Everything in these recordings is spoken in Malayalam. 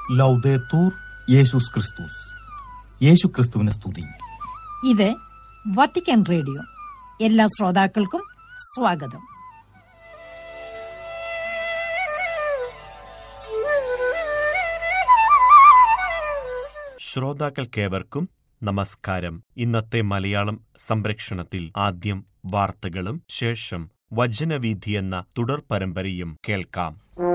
ലൗദേത്തൂർ യേശുസ് ക്രിസ്തുസ് യേശു ക്രിസ്തുവിനെ സ്തുതി ഇത് വത്തിക്കാൻ റേഡിയോ എല്ലാ ശ്രോതാക്കൾക്കും സ്വാഗതം ശ്രോതാക്കൾക്കേവർക്കും നമസ്കാരം ഇന്നത്തെ മലയാളം സംപ്രേക്ഷണത്തിൽ ആദ്യം വാർത്തകളും ശേഷം വചനവീഥി എന്ന തുടർ പരമ്പരയും കേൾക്കാം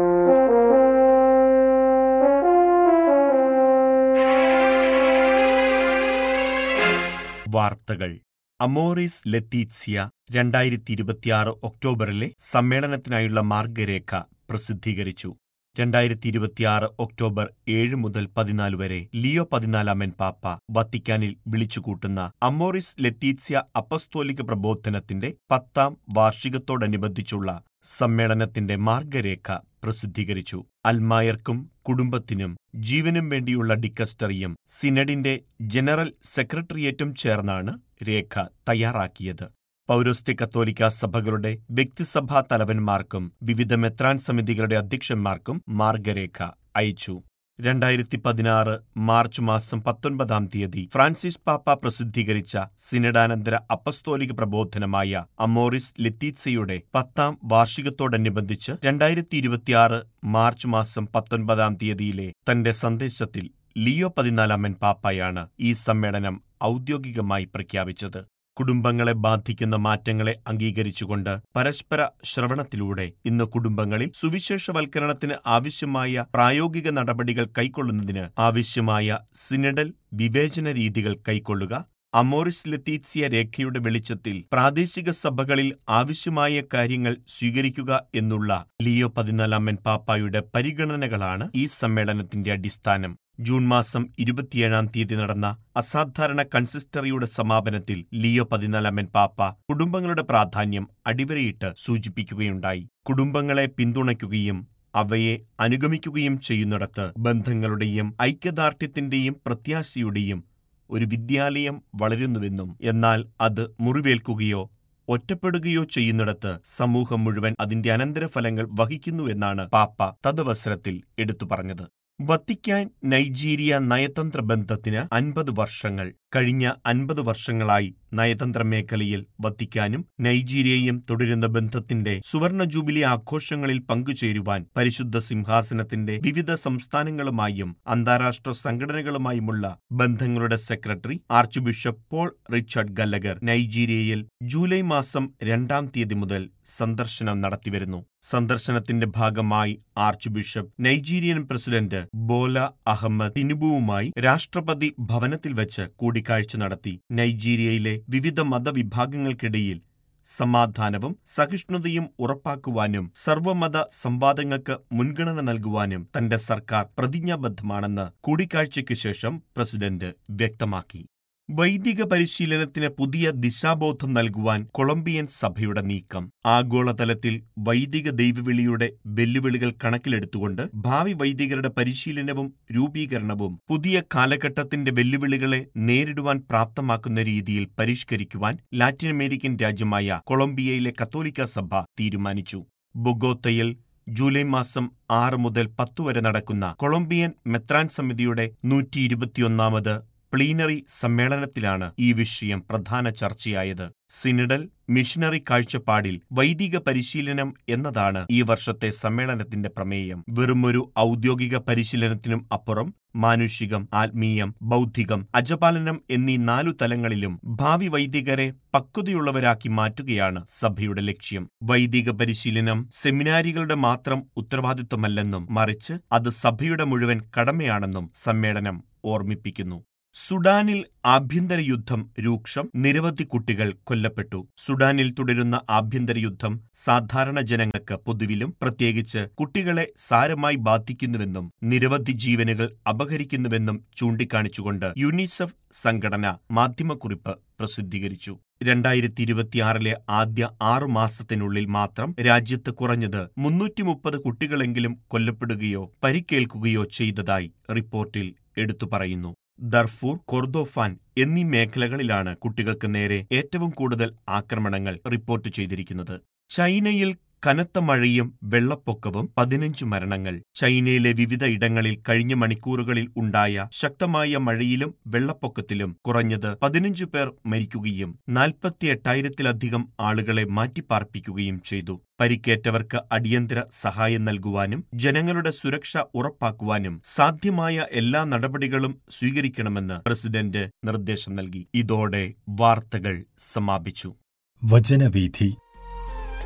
വാർത്തകൾ അമോറിസ് ലത്തീത്സിയ രണ്ടായിരത്തി ഇരുപത്തിയാറ് ഒക്ടോബറിലെ സമ്മേളനത്തിനായുള്ള മാർഗരേഖ പ്രസിദ്ധീകരിച്ചു രണ്ടായിരത്തി ഇരുപത്തിയാറ് ഒക്ടോബർ ഏഴ് മുതൽ പതിനാല് വരെ ലിയോ പതിനാലാമൻ പാപ്പ വത്തിക്കാനിൽ വിളിച്ചുകൂട്ടുന്ന അമോറിസ് ലത്തീത്സ്യ അപ്പസ്തോലിക പ്രബോധനത്തിന്റെ പത്താം വാർഷികത്തോടനുബന്ധിച്ചുള്ള സമ്മേളനത്തിന്റെ മാർഗരേഖ പ്രസിദ്ധീകരിച്ചു അൽമായർക്കും കുടുംബത്തിനും ജീവനും വേണ്ടിയുള്ള ഡിക്കസ്റ്ററിയും സിനഡിന്റെ ജനറൽ സെക്രട്ടേറിയറ്റും ചേർന്നാണ് രേഖ തയ്യാറാക്കിയത് പൗരസ്ത്യ കത്തോലിക്ക സഭകളുടെ വ്യക്തിസഭാ തലവന്മാർക്കും വിവിധ മെത്രാൻ സമിതികളുടെ അധ്യക്ഷന്മാർക്കും മാർഗരേഖ അയച്ചു രണ്ടായിരത്തി പതിനാറ് മാർച്ച് മാസം പത്തൊൻപതാം തീയതി ഫ്രാൻസിസ് പാപ്പ പ്രസിദ്ധീകരിച്ച സിനഡാനന്തര അപ്പസ്തോലിക പ്രബോധനമായ അമോറിസ് ലിത്തീത്സയുടെ പത്താം വാർഷികത്തോടനുബന്ധിച്ച് രണ്ടായിരത്തി ഇരുപത്തിയാറ് മാർച്ച് മാസം പത്തൊൻപതാം തീയതിയിലെ തന്റെ സന്ദേശത്തിൽ ലിയോ പതിനാലാമൻ പാപ്പയാണ് ഈ സമ്മേളനം ഔദ്യോഗികമായി പ്രഖ്യാപിച്ചത് കുടുംബങ്ങളെ ബാധിക്കുന്ന മാറ്റങ്ങളെ അംഗീകരിച്ചുകൊണ്ട് പരസ്പര ശ്രവണത്തിലൂടെ ഇന്ന് കുടുംബങ്ങളിൽ സുവിശേഷവൽക്കരണത്തിന് ആവശ്യമായ പ്രായോഗിക നടപടികൾ കൈക്കൊള്ളുന്നതിന് ആവശ്യമായ സിനഡൽ വിവേചന രീതികൾ കൈക്കൊള്ളുക അമോറിസ് ലത്തീത്സിയ രേഖയുടെ വെളിച്ചത്തിൽ പ്രാദേശിക സഭകളിൽ ആവശ്യമായ കാര്യങ്ങൾ സ്വീകരിക്കുക എന്നുള്ള ലിയോ പതിനാലാമൻ പാപ്പായുടെ പരിഗണനകളാണ് ഈ സമ്മേളനത്തിന്റെ അടിസ്ഥാനം ജൂൺ മാസം ഇരുപത്തിയേഴാം തീയതി നടന്ന അസാധാരണ കൺസിസ്റ്ററിയുടെ സമാപനത്തിൽ ലിയോ പതിനാലാമൻ പാപ്പ കുടുംബങ്ങളുടെ പ്രാധാന്യം അടിവരയിട്ട് സൂചിപ്പിക്കുകയുണ്ടായി കുടുംബങ്ങളെ പിന്തുണയ്ക്കുകയും അവയെ അനുഗമിക്കുകയും ചെയ്യുന്നിടത്ത് ബന്ധങ്ങളുടെയും ഐക്യദാർഢ്യത്തിന്റെയും പ്രത്യാശയുടെയും ഒരു വിദ്യാലയം വളരുന്നുവെന്നും എന്നാൽ അത് മുറിവേൽക്കുകയോ ഒറ്റപ്പെടുകയോ ചെയ്യുന്നിടത്ത് സമൂഹം മുഴുവൻ അതിന്റെ അനന്തരഫലങ്ങൾ വഹിക്കുന്നുവെന്നാണ് പാപ്പ തദവസരത്തിൽ എടുത്തു പറഞ്ഞത് വത്തിക്കാൻ നൈജീരിയ നയതന്ത്ര ബന്ധത്തിന് അൻപത് വർഷങ്ങൾ കഴിഞ്ഞ അൻപത് വർഷങ്ങളായി നയതന്ത്ര മേഖലയിൽ വത്തിക്കാനും നൈജീരിയയും തുടരുന്ന ബന്ധത്തിന്റെ സുവർണ ജൂബിലി ആഘോഷങ്ങളിൽ പങ്കുചേരുവാൻ പരിശുദ്ധ സിംഹാസനത്തിന്റെ വിവിധ സംസ്ഥാനങ്ങളുമായും അന്താരാഷ്ട്ര സംഘടനകളുമായുമുള്ള ബന്ധങ്ങളുടെ secretary archbishop Paul Richard Gallagher നൈജീരിയയിൽ ജൂലൈ മാസം രണ്ടാം തീയതി മുതൽ സന്ദർശനം നടത്തിവരുന്നു സന്ദർശനത്തിന്റെ ഭാഗമായി archbishop Nigerian president Bola Ahmed ടിനുബുവുമായി രാഷ്ട്രപതി ഭവനത്തിൽ വെച്ച് കൂടിക്കാഴ്ച നടത്തി നൈജീരിയയിലെ വിവിധ മതവിഭാഗങ്ങൾക്കിടയിൽ സമാധാനവും സഹിഷ്ണുതയും ഉറപ്പാക്കുവാനും സർവമത സംവാദങ്ങൾക്ക് മുൻഗണന നൽകുവാനും തന്റെ സർക്കാർ പ്രതിജ്ഞാബദ്ധമാണെന്ന് കൂടിക്കാഴ്ചയ്ക്ക് ശേഷം പ്രസിഡന്റ് വ്യക്തമാക്കി വൈദിക പരിശീലനത്തിന് പുതിയ ദിശാബോധം നൽകുവാൻ കൊളംബിയൻ സഭയുടെ നീക്കം ആഗോളതലത്തിൽ വൈദിക ദൈവവിളിയുടെ വെല്ലുവിളികൾ കണക്കിലെടുത്തുകൊണ്ട് ഭാവി വൈദികരുടെ പരിശീലനവും രൂപീകരണവും പുതിയ കാലഘട്ടത്തിന്റെ വെല്ലുവിളികളെ നേരിടുവാൻ പ്രാപ്തമാക്കുന്ന രീതിയിൽ പരിഷ്കരിക്കുവാൻ ലാറ്റിൻ അമേരിക്കൻ രാജ്യമായ കൊളംബിയയിലെ കത്തോലിക്ക സഭ തീരുമാനിച്ചു ബൊഗോത്തയിൽ ജൂലൈ മാസം ആറ് മുതൽ പത്ത് വരെ നടക്കുന്ന കൊളംബിയൻ മെത്രാൻ സമിതിയുടെ നൂറ്റി ഇരുപത്തിയൊന്നാമത് പ്ലീനറി സമ്മേളനത്തിലാണ് ഈ വിഷയം പ്രധാന ചർച്ചയായത് സിനിഡൽ മിഷനറി കാഴ്ചപ്പാടിൽ വൈദിക പരിശീലനം എന്നതാണ് ഈ വർഷത്തെ സമ്മേളനത്തിന്റെ പ്രമേയം വെറുമൊരു ഔദ്യോഗിക പരിശീലനത്തിനും അപ്പുറം മാനുഷികം ആത്മീയം ബൗദ്ധികം അജപാലനം എന്നീ നാലു തലങ്ങളിലും ഭാവി വൈദികരെ പക്വതയുള്ളവരാക്കി മാറ്റുകയാണ് സഭയുടെ ലക്ഷ്യം വൈദിക പരിശീലനം സെമിനാരികളുടെ മാത്രം ഉത്തരവാദിത്വമല്ലെന്നും മറിച്ച് അത് സഭയുടെ മുഴുവൻ കടമയാണെന്നും സമ്മേളനം ഓർമ്മിപ്പിക്കുന്നു സുഡാനിൽ ആഭ്യന്തര യുദ്ധം രൂക്ഷം നിരവധി കുട്ടികൾ കൊല്ലപ്പെട്ടു സുഡാനിൽ തുടരുന്ന ആഭ്യന്തര യുദ്ധം സാധാരണ ജനങ്ങൾക്ക് പൊതുവിലും പ്രത്യേകിച്ച് കുട്ടികളെ സാരമായി ബാധിക്കുന്നുവെന്നും നിരവധി ജീവനുകൾ അപഹരിക്കുന്നുവെന്നും ചൂണ്ടിക്കാണിച്ചുകൊണ്ട് യുനിസെഫ് സംഘടന മാധ്യമക്കുറിപ്പ് പ്രസിദ്ധീകരിച്ചു രണ്ടായിരത്തി ഇരുപത്തിയാറിലെ ആദ്യ ആറു മാസത്തിനുള്ളിൽ മാത്രം രാജ്യത്ത് കുറഞ്ഞത് മുന്നൂറ്റി മുപ്പത് കുട്ടികളെങ്കിലും കൊല്ലപ്പെടുകയോ പരിക്കേൽക്കുകയോ ചെയ്തതായി റിപ്പോർട്ടിൽ എടുത്തു പറയുന്നു ദർഫൂർ കൊർദോഫാൻ എന്നീ മേഖലകളിലാണ് കുട്ടികൾക്ക് നേരെ ഏറ്റവും കൂടുതൽ ആക്രമണങ്ങൾ റിപ്പോർട്ട് ചെയ്തിരിക്കുന്നത് ചൈനയിൽ കനത്ത മഴയും വെള്ളപ്പൊക്കവും പതിനഞ്ചു മരണങ്ങൾ ചൈനയിലെ വിവിധ ഇടങ്ങളിൽ കഴിഞ്ഞ മണിക്കൂറുകളിൽ ഉണ്ടായ ശക്തമായ മഴയിലും വെള്ളപ്പൊക്കത്തിലും കുറഞ്ഞത് പതിനഞ്ചു പേർ മരിക്കുകയും നാൽപ്പത്തി എട്ടായിരത്തിലധികം ആളുകളെ മാറ്റിപ്പാർപ്പിക്കുകയും ചെയ്തു പരിക്കേറ്റവർക്ക് അടിയന്തര സഹായം നൽകുവാനും ജനങ്ങളുടെ സുരക്ഷ ഉറപ്പാക്കുവാനും സാധ്യമായ എല്ലാ നടപടികളും സ്വീകരിക്കണമെന്ന് പ്രസിഡന്റ് നിർദ്ദേശം നൽകി ഇതോടെ വാർത്തകൾ സമാപിച്ചു വചനവീഥി